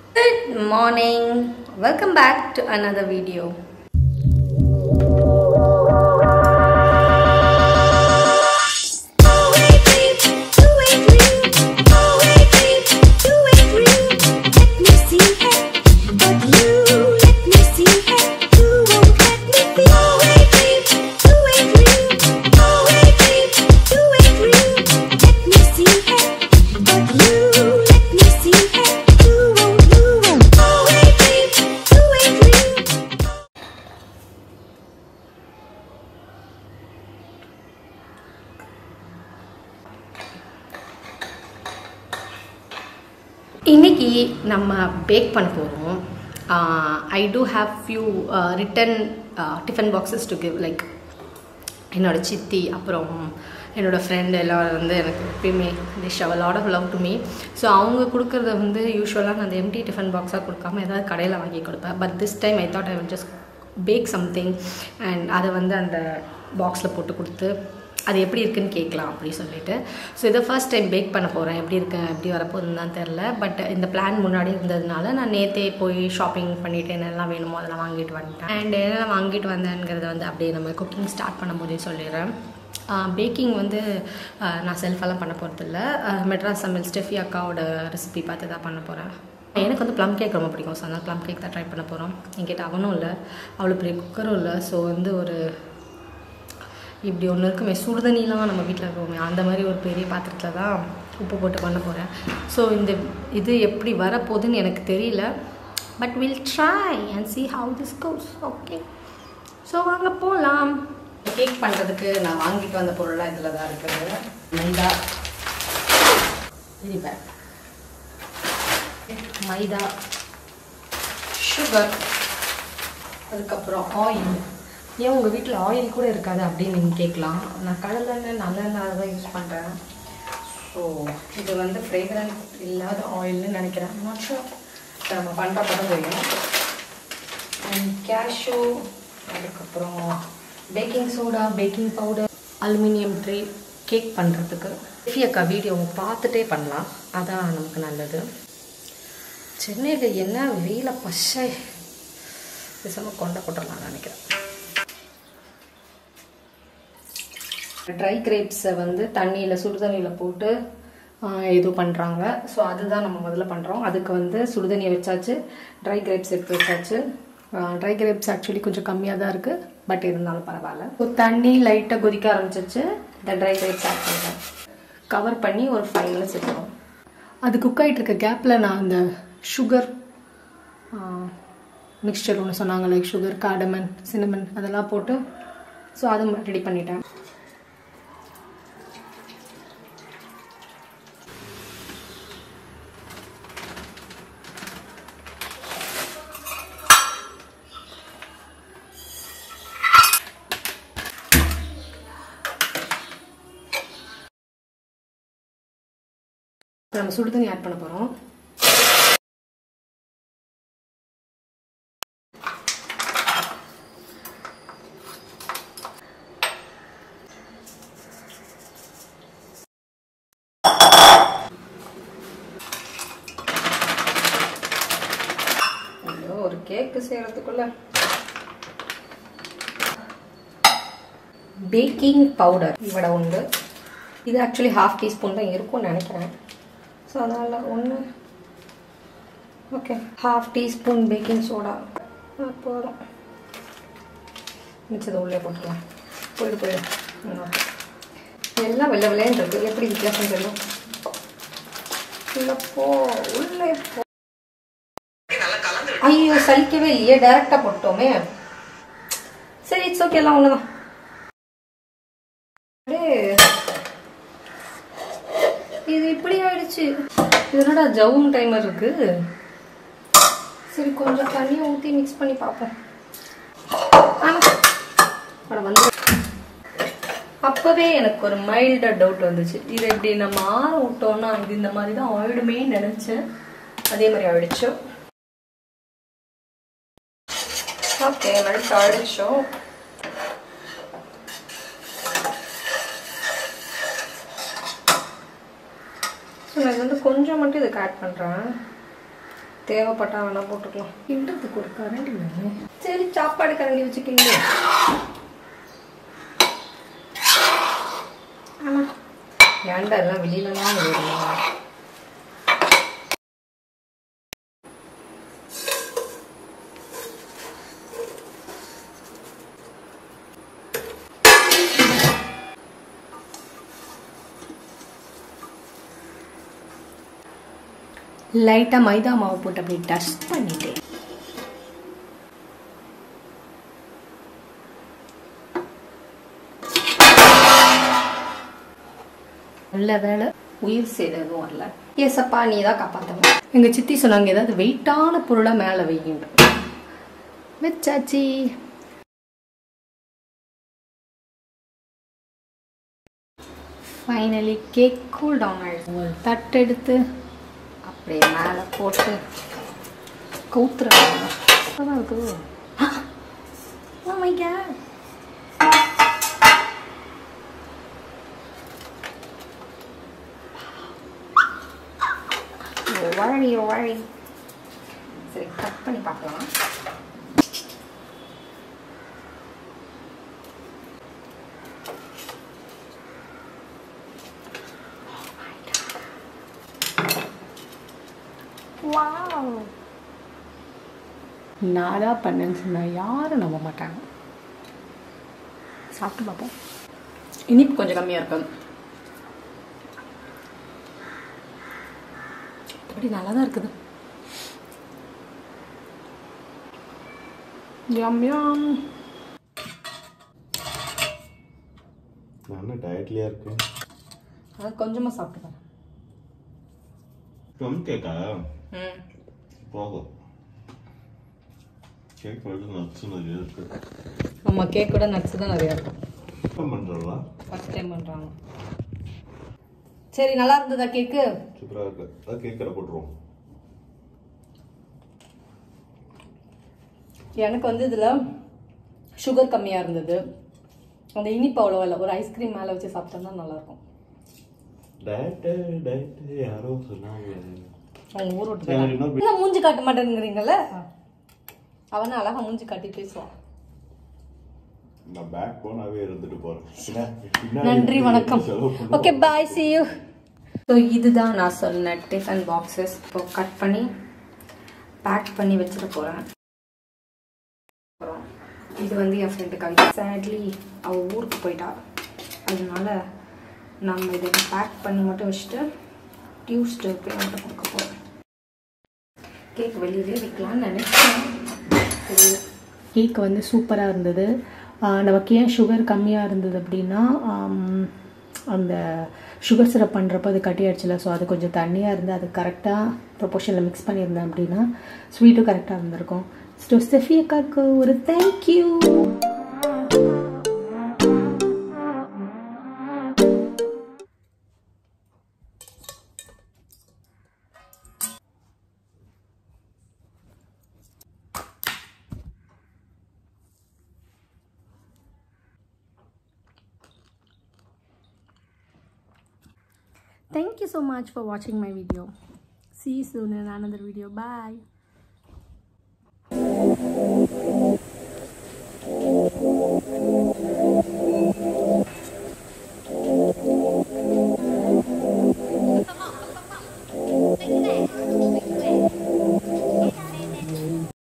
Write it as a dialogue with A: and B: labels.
A: Good morning. Welcome back to another video. இன்னைக்கு நம்ம pack பண்ண போகிறோம் I do have few return tiffin boxes to give like என்னோட சித்தி அப்புறம் என்னோடய ஃப்ரெண்ட் எல்லோரும் வந்து எனக்கு எப்பயுமே they shower lot of love to me so அவங்க கொடுக்குறத வந்து யூஸ்வலாக நான் அந்த எம்டி டிஃபன் பாக்ஸாக கொடுக்காம ஏதாவது கடையில் வாங்கி கொடுப்பேன் but this time I thought I will just pack something and அதை வந்து அந்த பாக்ஸில் போட்டு கொடுத்து அது எப்படி இருக்குன்னு கேட்கலாம் அப்படி சொல்லிட்டு ஸோ இதை ஃபர்ஸ்ட் டைம் பேக் பண்ண போகிறேன் எப்படி இருக்கேன் எப்படி வரப்போகுதுன்னு தான் தெரில பட் இந்த பிளான் முன்னாடி இருந்ததுனால நான் நேற்றே போய் ஷாப்பிங் பண்ணிவிட்டு என்னெல்லாம் வேணுமோ அதெல்லாம் வாங்கிட்டு வந்துட்டேன் அண்ட் என்னெல்லாம் வாங்கிட்டு வந்தேங்கிறத வந்து அப்படியே நம்ம குக்கிங் ஸ்டார்ட் பண்ணும்போதே சொல்லிடுறேன் பேக்கிங் வந்து நான் செல்ஃபெல்லாம் பண்ண போகிறதில்ல மெட்ராஸ் சமையல் ஸ்டெஃபி அக்காவோட ரெசிபி பார்த்து தான் பண்ண போகிறேன் எனக்கு வந்து ப்ளம் கேக் ரொம்ப பிடிக்கும் ஸோ அதனால் ப்ளம் கேக் தான் ட்ரை பண்ண போகிறோம் என்கிட்ட அவனும் இல்லை அவ்வளோ பெரிய குக்கரும் இல்லை ஸோ வந்து ஒரு இப்படி ஒன்று இருக்குமே சுடுதண்ணிலாம் நம்ம வீட்டில் இருக்கோமே அந்த மாதிரி ஒரு பெரிய பாத்திரத்தில் தான் உப்பு போட்டு பண்ண போகிறேன் ஸோ இந்த இது எப்படி வரப்போகுதுன்னு எனக்கு தெரியல but will try and see how this goes okay so வாங்க போகலாம் கேக் பண்ணுறதுக்கு நான் வாங்கிட்டு வந்த பொருளாக இதில் தான் இருக்குது மைதா வெரி பேக் மைதா சுகர் அதுக்கப்புறம் ஆயில் ஏன் உங்கள் வீட்டில் ஆயில் கூட இருக்காது அப்படின்னு நீங்கள் கேட்கலாம் நான் கடலெண்ணெய் நல்லெண்ணெய் தான் யூஸ் பண்ணுறேன் ஸோ இது வந்து ஃப்ரேக்ரன்ஸ் இல்லாத ஆயில்னு நினைக்கிறேன் நாட் ஷூர் நம்ம பண்ணுற படம் தெரியும் அண்ட் கேஷ்யூ அதுக்கப்புறம் baking soda baking powder aluminium tray cake பண்ணுறதுக்கு அக்கா வீடியோவை பார்த்துட்டே பண்ணலாம் அதான் நமக்கு நல்லது சென்னையில் என்ன வெயில பசை பேசாமல் கொண்டை போட்டுடலாம் நினைக்கிறேன் ட்ரை கிரேப்ஸை வந்து தண்ணியில் சுடுதண்ணியில் போட்டு இது பண்ணுறாங்க ஸோ அதுதான் நம்ம முதல்ல பண்ணுறோம் அதுக்கு வந்து சுடுதண்ணியை வச்சாச்சு ட்ரை கிரேப்ஸ் எடுத்து வச்சாச்சு ட்ரை கிரேப்ஸ் ஆக்சுவலி கொஞ்சம் கம்மியாக தான் இருக்குது பட் இருந்தாலும் பரவாயில்ல ஸோ தண்ணி லைட்டாக கொதிக்க ஆரம்பிச்சிச்சு இந்த ட்ரை கிரேப்ஸ் ஆட் பண்ணுறேன் கவர் பண்ணி ஒரு ஃபைவ் மினிட்ஸ் வச்சுருவோம் அது குக் ஆகிட்டு இருக்க கேப்பில் நான் அந்த சுகர் மிக்சர் ஒன்று சொன்னாங்க லைக் சுகர் காடமன் சினமன் அதெல்லாம் போட்டு ஸோ அது ரெடி பண்ணிட்டேன் நம்ம சுடு தண்ணி ஆட் பண்ண போகிறோம் ஐயோ ஒரு கேக்கு செய்யறதுக்குள்ள பேக்கிங் பவுடர் இவட உண்டு இது ஆக்சுவலி ஹாஃப் டீஸ்பூன் தான் இருக்கும்னு நினைக்கிறேன் ஸோ அதனால் ஒன்று okay half teaspoon baking soda போதும் மிச்சதை உள்ளே போட்டுக்கலாம் போயிடு போயிடு எல்லாம் வெள்ளை வெள்ளையன்னு இருக்கு எப்படி வித்தியாசம் தெரியும் உள்ள போ உள்ளே போ ஐயோ சலிக்கவே இல்லையே டைரக்டாக போட்டோமே சரி இட்ஸ் ஓகே எல்லாம் ஒன்று தான் இது இப்படி ஆயிடுச்சு இதனோட ஜவும் டைமர் இருக்கு சரி கொஞ்சம் தண்ணியை ஊற்றி மிக்ஸ் பண்ணி பார்ப்போம் அட வந்து அப்போவே எனக்கு ஒரு மைல்டாக டவுட் வந்துச்சு இது இப்படி நம்ம ஆற விட்டோம்னா இது இந்த மாதிரி தான் ஆயிடுமே நினச்சேன் அதே மாதிரி ஆயிடுச்சு ஓகே மெல்ட் ஆயிடுச்சோம் ஸோ நான் இது வந்து கொஞ்சம் மட்டும் இதுக்கு ஆட் பண்ணுறேன் தேவைப்பட்டா வேணா போட்டுக்கலாம் கிண்டுறதுக்கு ஒரு கரண்டி வேணும் சரி சாப்பாடு கரண்டி வச்சுக்கிங்க ஆமா ஏன்டா எல்லாம் வெளியிலலாம் விடுறீங்க லைட்டாக மைதா மாவு போட்டு அப்படியே டஸ்ட் பண்ணிட்டேன் நல்ல வேலை உயிர் சேதம் எதுவும் வரல ஏசப்பா நீ தான் காப்பாற்றணும் எங்கள் சித்தி சொன்னாங்க ஏதாவது வெயிட்டான பொருளாக மேலே வைக்கின்ற வச்சாச்சி ஃபைனலி கேக் கூல் டவுன் ஆயிடுச்சு ஒரு தட்டு எடுத்து அப்படியே மேலே போட்டு கவுத்துறாங்க அதான் இருக்குது Oh my god. worry, worry. சரி கட் பண்ணி பார்க்கலாம் வாவ் நான் தான் பண்ணேன்னு சொன்னால் யாரும் நம்ப மாட்டாங்க சாப்பிட்டு பார்ப்போம் இனிப்பு கொஞ்சம் கம்மியாக இருக்கும் அப்படி நல்லா தான் இருக்குது யம் யம்
B: நான் என்ன டயட்லயா இருக்கேன்
A: அது கொஞ்சமாக சாப்பிட்டு பாரு
B: ப்ளம் கேக்கா
A: ம்
B: போகும் கேக் வந்து நட்ஸ் நிறைய இருக்கு
A: ஆமாம் கேக் கூட நட்ஸ் தான் நிறையா இருக்கும்
B: இப்போ பண்ணுறவா
A: ஃபஸ்ட் டைம் பண்ணுறாங்க சரி நல்லா இருந்ததா கேக்கு
B: சூப்பராக இருக்கு அதான் கேக் கடை போட்டுருவோம்
A: எனக்கு வந்து இதில் சுகர் கம்மியாக இருந்தது அந்த இனிப்பு அவ்வளோ இல்லை ஒரு ஐஸ்கிரீம் மேலே வச்சு சாப்பிட்டோம்னா நல்லாயிருக்கும்
B: டயட்டு டயட்டு யாரோ சொன்னாங்க
A: அவங்க ஊர் விட்டு
B: சரி,
A: போயிட்டாங்க.
B: இன்னொரு
A: என்ன மூஞ்சி காட்ட மாட்டேங்கிறீங்கல்ல அவன அழகா மூஞ்சி காட்டி பேசுவான்
B: நான் பேக் போனாவே இருந்துட்டு போறேன்
A: நன்றி வணக்கம் okay bye see you so இதுதான் நான் சொன்ன டிஃபன் பாக்ஸஸ் இப்போ கட் பண்ணி பேக் பண்ணி வச்சுட்டு போகிறேன் இது வந்து என் ஃப்ரெண்டு கவிதா சேட்லி அவள் ஊருக்கு போயிட்டா அதனால நம்ம இதை பேக் பண்ணி மட்டும் வச்சுட்டு டியூஸ்டே போய் அவன்கிட்ட கொடுக்க போகிறோம் கேக் வெளியிலே வைக்கலாம்னு நினைச்சேன் கேக் வந்து சூப்பராக இருந்தது ஆஹ் நமக்கு ஏன் சுகர் கம்மியாக இருந்தது அப்படின்னா ஆம், அந்த சுகர் சிரப் பண்ணுறப்ப அது கட்டி ஆயிடுச்சுல ஸோ அது கொஞ்சம் தண்ணியாக இருந்து அது கரெக்டாக ப்ரொபோர்ஷனில் மிக்ஸ் பண்ணியிருந்தேன் அப்படின்னா ஸ்வீட்டும் கரெக்டாக இருந்திருக்கும் ஸோ ஸ்டெஃபி அக்காவுக்கு ஒரு thank you Thank you so much for watching my video. See you soon in another video. Bye.